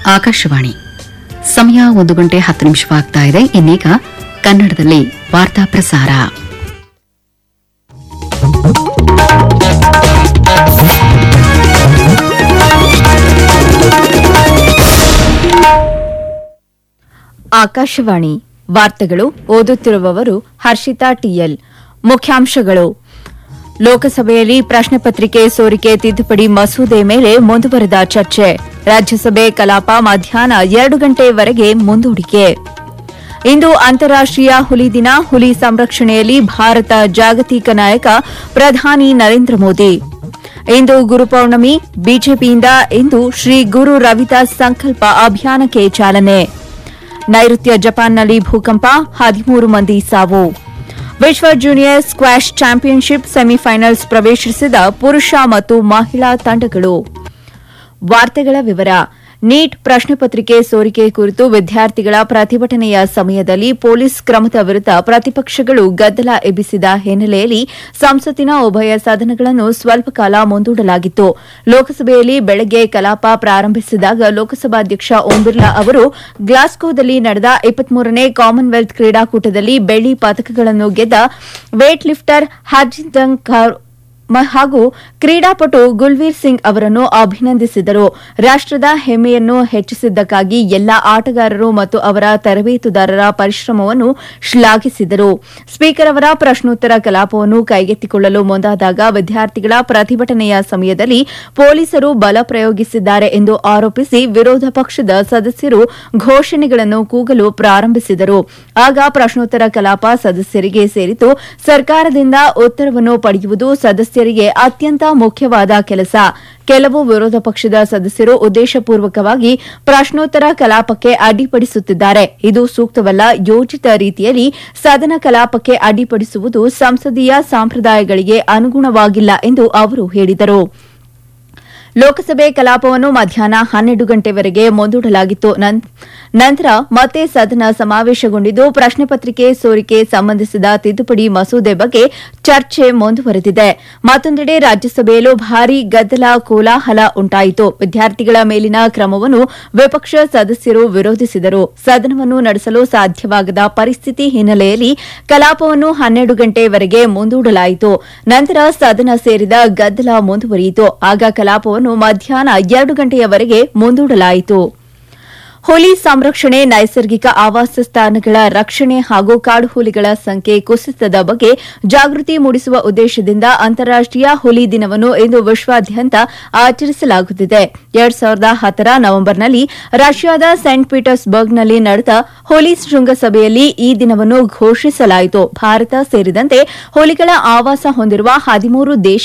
ಆಕಾಶವಾಣಿ ಸಮಯ ಒಂದು ಗಂಟೆ ಹತ್ತು ನಿಮಿಷವಾಗ್ತಾ ಇದೆ ಇನ್ನೀಗ ಕನ್ನಡದಲ್ಲಿ ವಾರ್ತಾ ಪ್ರಸಾರ ಆಕಾಶವಾಣಿ ವಾರ್ತೆಗಳು ಓದುತ್ತಿರುವವರು ಹರ್ಷಿತಾ ಟಿಎಲ್ ಮುಖ್ಯಾಂಶಗಳು ಲೋಕಸಭೆಯಲ್ಲಿ ಪ್ರಶ್ನೆ ಪತ್ರಿಕೆ ಸೋರಿಕೆ ತಿದ್ದುಪಡಿ ಮಸೂದೆ ಮೇಲೆ ಮುಂದುವರೆದ ಚರ್ಚೆ ರಾಜ್ಯಸಭೆ ಕಲಾಪ ಮಧ್ಯಾಹ್ನ ಎರಡು ಗಂಟೆಯವರೆಗೆ ಮುಂದೂಡಿಕೆ ಇಂದು ಅಂತಾರಾಷ್ಟೀಯ ಹುಲಿ ದಿನ ಹುಲಿ ಸಂರಕ್ಷಣೆಯಲ್ಲಿ ಭಾರತ ಜಾಗತಿಕ ನಾಯಕ ಪ್ರಧಾನಿ ನರೇಂದ್ರ ಮೋದಿ ಇಂದು ಗುರುಪೌರ್ಣಮಿ ಬಿಜೆಪಿಯಿಂದ ಇಂದು ಶ್ರೀ ಗುರು ರವಿದಾಸ್ ಸಂಕಲ್ಪ ಅಭಿಯಾನಕ್ಕೆ ಚಾಲನೆ ನೈಋತ್ಯ ಜಪಾನ್ನಲ್ಲಿ ಭೂಕಂಪ ಹದಿಮೂರು ಮಂದಿ ಸಾವು ವಿಶ್ವ ಜೂನಿಯರ್ ಸ್ಕ್ವಾಷ್ ಚಾಂಪಿಯನ್ಶಿಪ್ ಸೆಮಿಫೈನಲ್ಸ್ ಪ್ರವೇಶಿಸಿದ ಪುರುಷ ಮತ್ತು ಮಹಿಳಾ ತಂಡಗಳು ವಾರ್ತೆಗಳ ವಿವರ ನೀಟ್ ಪ್ರಶ್ನೆ ಪತ್ರಿಕೆ ಸೋರಿಕೆ ಕುರಿತು ವಿದ್ಯಾರ್ಥಿಗಳ ಪ್ರತಿಭಟನೆಯ ಸಮಯದಲ್ಲಿ ಪೊಲೀಸ್ ಕ್ರಮದ ವಿರುದ್ದ ಪ್ರತಿಪಕ್ಷಗಳು ಗದ್ದಲ ಎಬ್ಬಿಸಿದ ಹಿನ್ನೆಲೆಯಲ್ಲಿ ಸಂಸತ್ತಿನ ಉಭಯ ಸದನಗಳನ್ನು ಸ್ವಲ್ಪ ಕಾಲ ಮುಂದೂಡಲಾಗಿತ್ತು ಲೋಕಸಭೆಯಲ್ಲಿ ಬೆಳಗ್ಗೆ ಕಲಾಪ ಪ್ರಾರಂಭಿಸಿದಾಗ ಲೋಕಸಭಾಧ್ಯಕ್ಷ ಓಂ ಬಿರ್ಲಾ ಅವರು ಗ್ಲಾಸ್ಗೋದಲ್ಲಿ ನಡೆದ ಇಪ್ಪತ್ಮೂರನೇ ಕಾಮನ್ವೆಲ್ತ್ ಕ್ರೀಡಾಕೂಟದಲ್ಲಿ ಬೆಳ್ಳಿ ಪದಕಗಳನ್ನು ಗೆದ್ದ ವೇಟ್ ಲಿಫ್ಟರ್ ಹರ್ಜಿಂದರ್ ಕೌರ್ ಮ- ಹಾಗೂ ಕ್ರೀಡಾಪಟು ಗುಲ್ವೀರ್ ಸಿಂಗ್ ಅವರನ್ನು ಅಭಿನಂದಿಸಿದರು ರಾಷ್ಟದ ಹೆಮ್ಮೆಯನ್ನು ಹೆಚ್ಚಿಸಿದ್ದಕ್ಕಾಗಿ ಎಲ್ಲಾ ಆಟಗಾರರು ಮತ್ತು ಅವರ ತರಬೇತುದಾರರ ಪರಿಶ್ರಮವನ್ನು ಶ್ಲಾಘಿಸಿದರು ಸ್ಪೀಕರ್ ಅವರ ಪ್ರಶ್ನೋತ್ತರ ಕಲಾಪವನ್ನು ಕೈಗೆತ್ತಿಕೊಳ್ಳಲು ಮುಂದಾದಾಗ ವಿದ್ಯಾರ್ಥಿಗಳ ಪ್ರತಿಭಟನೆಯ ಸಮಯದಲ್ಲಿ ಪೊಲೀಸರು ಬಲ ಪ್ರಯೋಗಿಸಿದ್ದಾರೆ ಎಂದು ಆರೋಪಿಸಿ ವಿರೋಧ ಪಕ್ಷದ ಸದಸ್ಯರು ಘೋಷಣೆಗಳನ್ನು ಕೂಗಲು ಪ್ರಾರಂಭಿಸಿದರು ಆಗ ಪ್ರಶ್ನೋತ್ತರ ಕಲಾಪ ಸದಸ್ಯರಿಗೆ ಸೇರಿತು ಸರ್ಕಾರದಿಂದ ಉತ್ತರವನ್ನು ಪಡೆಯುವುದು ಸದಸ್ಯರಿಗೆ ಅತ್ಯಂತ ಮುಖ್ಯವಾದ ಕೆಲಸ ಕೆಲವು ವಿರೋಧ ಪಕ್ಷದ ಸದಸ್ಯರು ಉದ್ದೇಶಪೂರ್ವಕವಾಗಿ ಪ್ರಶ್ನೋತ್ತರ ಕಲಾಪಕ್ಕೆ ಅಡ್ಡಿಪಡಿಸುತ್ತಿದ್ದಾರೆ ಇದು ಸೂಕ್ತವಲ್ಲ ಯೋಜಿತ ರೀತಿಯಲ್ಲಿ ಸದನ ಕಲಾಪಕ್ಕೆ ಅಡ್ಡಿಪಡಿಸುವುದು ಸಂಸದೀಯ ಸಂಪ್ರದಾಯಗಳಿಗೆ ಅನುಗುಣವಾಗಿಲ್ಲ ಎಂದು ಅವರು ಹೇಳಿದರು ಲೋಕಸಭೆ ಕಲಾಪವನ್ನು ಮಧ್ಯಾಹ್ನ ಹನ್ನೆರಡು ಗಂಟೆವರೆಗೆ ಮುಂದೂಡಲಾಗಿತ್ತು ನನ್- ನಂತರ ಮತ್ತೆ ಸದನ ಸಮಾವೇಶಗೊಂಡಿದ್ದು ಪ್ರಶ್ನೆ ಪತ್ರಿಕೆ ಸೋರಿಕೆ ಸಂಬಂಧಿಸಿದ ತಿದ್ದುಪಡಿ ಮಸೂದೆ ಬಗ್ಗೆ ಚರ್ಚೆ ಮುಂದುವರೆದಿದೆ ಮತ್ತೊಂದೆಡೆ ರಾಜ್ಯಸಭೆಯಲ್ಲೂ ಭಾರೀ ಗದ್ದಲ ಕೋಲಾಹಲ ಉಂಟಾಯಿತು ವಿದ್ಯಾರ್ಥಿಗಳ ಮೇಲಿನ ಕ್ರಮವನ್ನು ವಿಪಕ್ಷ ಸದಸ್ಯರು ವಿರೋಧಿಸಿದರು ಸದನವನ್ನು ನಡೆಸಲು ಸಾಧ್ಯವಾಗದ ಪರಿಸ್ಥಿತಿ ಹಿನ್ನೆಲೆಯಲ್ಲಿ ಕಲಾಪವನ್ನು ಹನ್ನೆರಡು ಗಂಟೆವರೆಗೆ ಮುಂದೂಡಲಾಯಿತು ನಂತರ ಸದನ ಸೇರಿದ ಗದ್ದಲ ಮುಂದುವರಿಯಿತು ಆಗ ಕಲಾಪವನ್ನು ಮಧ್ಯಾಹ್ನ ಎರಡು ಗಂಟೆಯವರೆಗೆ ಮುಂದೂಡಲಾಯಿತು ಹುಲಿ ಸಂರಕ್ಷಣೆ ನೈಸರ್ಗಿಕ ಆವಾಸ ಸ್ಥಾನಗಳ ರಕ್ಷಣೆ ಹಾಗೂ ಕಾಡು ಹುಲಿಗಳ ಸಂಖ್ಯೆ ಕುಸಿತದ ಬಗ್ಗೆ ಜಾಗೃತಿ ಮೂಡಿಸುವ ಉದ್ದೇಶದಿಂದ ಅಂತಾರಾಷ್ಟೀಯ ಹುಲಿ ದಿನವನ್ನು ಇಂದು ವಿಶ್ವಾದ್ಯಂತ ಆಚರಿಸಲಾಗುತ್ತಿದೆ ಎರಡ್ ಸಾವಿರದ ಹತ್ತರ ನವೆಂಬರ್ನಲ್ಲಿ ರಷ್ಯಾದ ಸೇಂಟ್ ಪೀಟರ್ಸ್ಬರ್ಗ್ನಲ್ಲಿ ನಡೆದ ಹುಲಿ ಶೃಂಗಸಭೆಯಲ್ಲಿ ಈ ದಿನವನ್ನು ಘೋಷಿಸಲಾಯಿತು ಭಾರತ ಸೇರಿದಂತೆ ಹುಲಿಗಳ ಆವಾಸ ಹೊಂದಿರುವ ಹದಿಮೂರು ದೇಶ